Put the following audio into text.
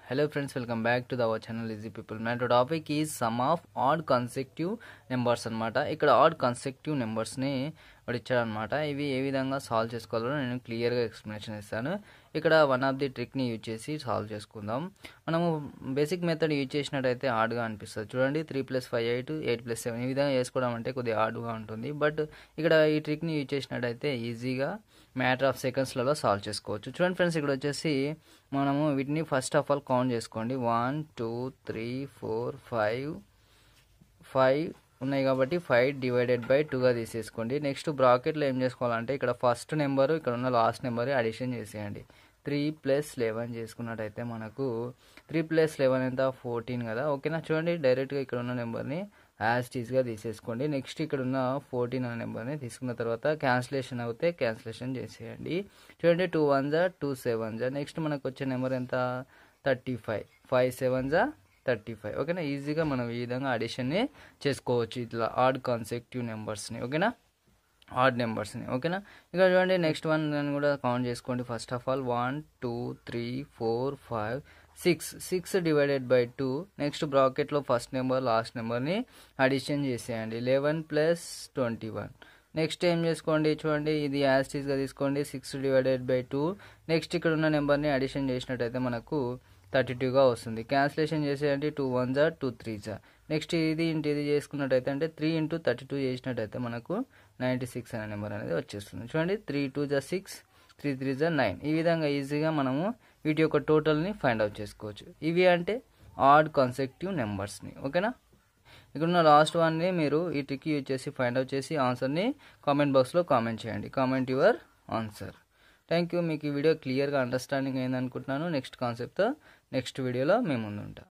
Hello friends, welcome back to the our channel Easy People. My topic is sum of odd consecutive numbers అనమాట ఇక్కడ add consecutive నెంబర్స్ని వాడు ఇచ్చాడనమాట ఇవి ఏ విధంగా solve చేసుకోవాలో నేను క్లియర్గా ఎక్స్ప్లెనేషన్ ఇస్తాను ఇక్కడ వన్ ఆఫ్ ది ట్రిక్ని యూజ్ చేసి సాల్వ్ చేసుకుందాం మనము బేసిక్ మెథడ్ యూజ్ చేసినట్టయితే హార్డ్గా అనిపిస్తుంది చూడండి three plus five eight eight plus seven ఈ విధంగా చేసుకోవడం అంటే కొద్దిగా హార్డ్గా ఉంటుంది బట్ ఇక్కడ ఈ ట్రిక్ని యూజ్ చేసినట్టయితే ఈజీగా మ్యాటర్ ఆఫ్ సెకండ్స్లలో సాల్వ్ చేసుకోవచ్చు చూడండి ఫ్రెండ్స్ ఇక్కడ వచ్చేసి మనము వీటిని ఫస్ట్ ఆఫ్ ఆల్ కౌంట్ చేసుకోండి one two three four five five ఉన్నాయి కాబట్టి ఫైవ్ డివైడెడ్ బై టూగా తీసేసుకోండి నెక్స్ట్ బ్రాకెట్లో ఏం చేసుకోవాలంటే ఇక్కడ ఫస్ట్ నెంబరు ఇక్కడ ఉన్న లాస్ట్ నెంబర్ అడిషన్ చేసేయండి త్రీ ప్లస్ లెవెన్ చేసుకున్నట్టయితే మనకు త్రీ ప్లస్ లెవెన్ ఎంత ఫోర్టీన్ కదా ఓకేనా చూడండి డైరెక్ట్గా ఇక్కడ ఉన్న నెంబర్ని యాజ్ టీజ్గా తీసేసుకోండి నెక్స్ట్ ఇక్కడ ఉన్న ఫోర్టీన్ అనే నెంబర్ని తీసుకున్న తర్వాత క్యాన్సిలేషన్ అవుతే క్యాన్సిలేషన్ చేసేయండి చూడండి టూ వన్ జా టూ సెవెన్ జా నెక్స్ట్ మనకు వచ్చే నెంబర్ ఎంత థర్టీ ఫైవ్ ఫైవ్ సెవెన్ జా థర్టీ ఫైవ్ ఓకేనా ఈజీగా మనం ఈ విధంగా అడిషన్ని చేసుకోవచ్చు ఇట్లా ఆడ్ కాన్సెక్టివ్ నెంబర్స్ని ఓకేనా ఆడ్ నెంబర్స్ని ఓకేనా ఇక చూడండి నెక్స్ట్ వన్ దాన్ని కూడా కౌంట్ చేసుకోండి first of all one two three four five six six divided by two next బ్రాకెట్లో ఫస్ట్ నెంబర్ లాస్ట్ నెంబర్ని అడిషన్ చేసేయండి eleven plus twenty one next ఏం చేసుకోండి చూడండి ఇది యాస్టీస్గా తీసుకోండి six divided by two next ఇక్కడ ఉన్న నెంబర్ని అడిషన్ చేసినట్టయితే మనకు థర్టీ టూగా వస్తుంది క్యాన్సిలేషన్ చేసేయండి టూ వన్ జా టూ త్రీ జా నెక్స్ట్ ఇది ఇంటి ఇది చేసుకున్నట్టయితే అంటే త్రీ ఇంటూ థర్టీ టూ చేసినట్టయితే మనకు నైంటీ సిక్స్ అనే నెంబర్ అనేది వచ్చేస్తుంది చూడండి త్రీ టూ జా సిక్స్ త్రీ త్రీ జా నైన్ ఈ విధంగా ఈజీగా మనము వీటి యొక్క టోటల్ని ఫైండ్ అవుట్ చేసుకోవచ్చు ఇవి అంటే ఆడ్ కాన్సెక్టివ్ నెంబర్స్ని ఓకేనా ఇక్కడ ఉన్న లాస్ట్ వన్ని మీరు ఈ ట్రిక్ యూజ్ చేసి ఫైండ్ అవుట్ చేసి ఆన్సర్ని కామెంట్ బాక్స్లో కామెంట్ చేయండి comment your answer thank you మీకు ఈ వీడియో క్లియర్గా అండర్స్టాండింగ్ అయింది అనుకుంటున్నాను నెక్స్ట్ కాన్సెప్ట్తో నెక్స్ట్ వీడియోలో మేము ముందు ఉంటాం